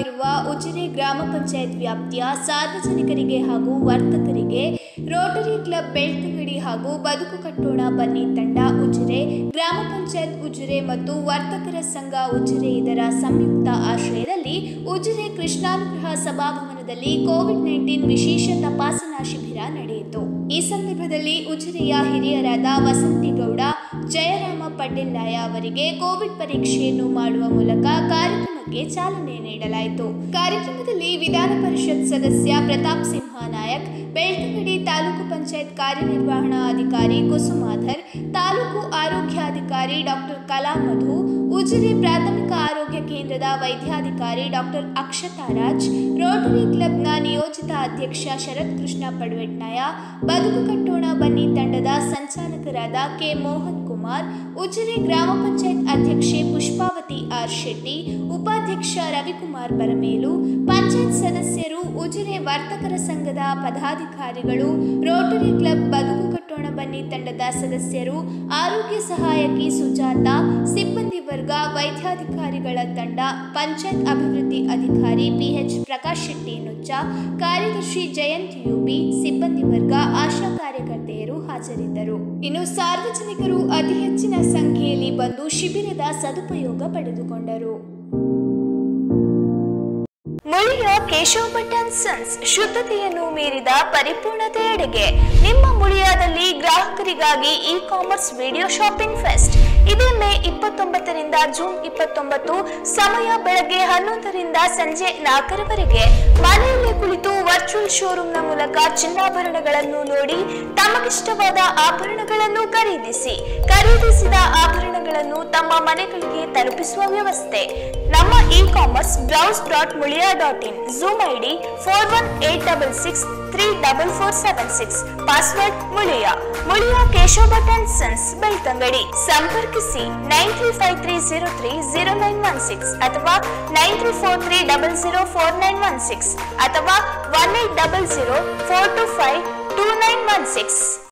ಆಗಿರುವ ಉಜಿರೆ ಗ್ರಾಮ ಪಂಚಾಯತ್ ವ್ಯಾಪ್ತಿಯ ಸಾರ್ವಜನಿಕರಿಗೆ ಹಾಗೂ ವರ್ತಕರಿಗೆ ರೋಟರಿ ಕ್ಲಬ್ ಬೆಳ್ತಂಗಡಿ ಹಾಗೂ ಬದುಕು ಕಟ್ಟೋಣ ಬನ್ನಿ ತಂಡ ಉಜಿರೆ ಗ್ರಾಮ ಪಂಚಾಯತ್ ಉಜಿರೆ ಮತ್ತು ವರ್ತಕರ ಸಂಘ ಉಜಿರೆ ಇದರ ಸಂಯುಕ್ತ ಆಶ್ರಯದಲ್ಲಿ ಉಜಿರೆ ಕೃಷ್ಣಾನುಗ್ರಹ ಸಭಾಭವನದಲ್ಲಿ ಕೋವಿಡ್ ನೈನ್ಟೀನ್ ವಿಶೇಷ ತಪಾಸಣಾ ಶಿಬಿರ ನಡೆಯಿತು ಈ ಸಂದರ್ಭದಲ್ಲಿ ಉಜಿರೆಯ ಹಿರಿಯರಾದ ವಸಂತಿಗೌಡ ಜಯರಾಮ ಪಟೇಲ್ಲಾಯ ಅವರಿಗೆ ಕೋವಿಡ್ ಪರೀಕ್ಷೆಯನ್ನು ಮಾಡುವ ಮೂಲಕ ಕಾರ್ಯಕ್ರಮಕ್ಕೆ ಚಾಲನೆ ನೀಡಲಾಯಿತು ಕಾರ್ಯಕ್ರಮದಲ್ಲಿ ವಿಧಾನ ಪರಿಷತ್ ಸದಸ್ಯ ಪ್ರತಾಪ್ ಸಿಂಹ ನಾಯಕ್ ಬೆಳ್ತಂಗಡಿ ತಾಲೂಕು ಪಂಚಾಯತ್ ಕಾರ್ಯನಿರ್ವಹಣಾ ಅಧಿಕಾರಿ ಕುಸುಮಾಧರ್ ತಾಲೂಕು ಆರೋಗ್ಯಾಧಿಕಾರಿ ಡಾಕ್ಟರ್ ಕಲಾ ಮಧು ಉಜಿರೆ ಪ್ರಾಥಮಿಕ ಆರೋಗ್ಯ ಕೇಂದ್ರದ ವೈದ್ಯಾಧಿಕಾರಿ ಡಾಕ್ಟರ್ ಅಕ್ಷತಾ ರಾಜ್ ರೋಟರಿ ಕ್ಲಬ್ನ ನಿಯೋಜಿತ ಅಧ್ಯಕ್ಷ ಶರತ್ ಕೃಷ್ಣ ಪಡ್ವೆಟ್ನಾಯ ಬದುಕು ಕಟ್ಟೋಣ ಬನ್ನಿ ತಂಡದ ಸಂಚಾಲಕರಾದ ಕೆ ಮೋಹನ್ ಕುಮಾರ್ ಉಜಿರೆ ಗ್ರಾಮ ಪಂಚಾಯತ್ ಅಧ್ಯಕ್ಷೆ ಪುಷ್ಪಾವತಿ ಆರ್ ಶೆಟ್ಟಿ ಉಪಾಧ್ಯಕ್ಷ ರವಿಕುಮಾರ್ ಬರಮೇಲು ಪಂಚಾಯತ್ ಸದಸ್ಯರು ಉಜಿರೆ ವರ್ತಕರ ಸಂಘದ ಪದಾಧಿಕಾರಿಗಳು ರೋಟರಿ ಕ್ಲಬ್ ಬದುಕು ಕಟ್ಟೋಣ ಬನ್ನಿ ತಂಡದ ಸದಸ್ಯರು ಆರೋಗ್ಯ ಸಹಾಯಕಿ ಸುಜಾತ ಸಿಬ್ಬಂದಿ ವರ್ಗ ವೈದ್ಯಾಧಿಕಾರಿಗಳ ತಂಡ ಪಂಚಾಯತ್ ಅಭಿವೃದ್ಧಿ ಅಧಿಕಾರಿ ಪಿಎಚ್ ಪ್ರಕಾಶ್ ಶೆಟ್ಟಿ ನುಚ್ಚ ಕಾರ್ಯದರ್ಶಿ ಜಯಂತ್ ಯುಬಿ ಸಿಬ್ಬಂದಿ ವರ್ಗ ಆಶಾ ಕಾರ್ಯಕರ್ತೆಯರು ಹಾಜರಿದ್ದರು ಇನ್ನು ಸಾರ್ವಜನಿಕರು ಅತಿ ಹೆಚ್ಚಿನ ಸಂಖ್ಯೆಯಲ್ಲಿ ಬಂದು ಶಿಬಿರದ ಸದುಪಯೋಗ ಪಡೆದುಕೊಂಡರು ಮುಳಿಯ ಕೇಶವ್ ಭಟ್ ಅಂಡ್ ಸನ್ಸ್ ಶುದ್ಧತೆಯನ್ನು ಮೀರಿದ ಪರಿಪೂರ್ಣತೆಯೆಡೆಗೆ ನಿಮ್ಮ ಮುಳಿಯಾದಲ್ಲಿ ಗ್ರಾಹಕರಿಗಾಗಿ e commerce video shopping fest ಇದೇ ಮೇ ಇಪ್ಪತ್ತೊಂಬತ್ತರಿಂದ ಜೂನ್ ಇಪ್ಪತ್ತೊಂಬತ್ತು ಸಮಯ ಬೆಳಗ್ಗೆ ಹನ್ನೊಂದರಿಂದ ಸಂಜೆ ನಾಲ್ಕರವರೆಗೆ ಮನೆಯಲ್ಲೇ ಕುಳಿತು ವರ್ಚುವಲ್ ಶೋರೂಮ್ನ ಮೂಲಕ ಚಿನ್ನಾಭರಣಗಳನ್ನು ನೋಡಿ ತಮಗಿಷ್ಟವಾದ ಆಭರಣಗಳನ್ನು ಖರೀದಿಸಿ ಖರೀದಿಸಿದ ಆಭರಣಗಳನ್ನು ತಮ್ಮ ಮನೆಗಳಿಗೆ ತಲುಪಿಸುವ ವ್ಯವಸ್ಥೆ ನಮ್ಮ e commerce browse dot Muliya dot in zoom ID four one eight double six three double four seven six password Muliya Muliya Keshav Bhat and sons Belthangady ಸಂಪರ್ಕಿಸಿ nine three five three zero three zero nine one six ಅಥವಾ nine three four three double zero four nine one six ಅಥವಾ one eight double zero four two five two nine one six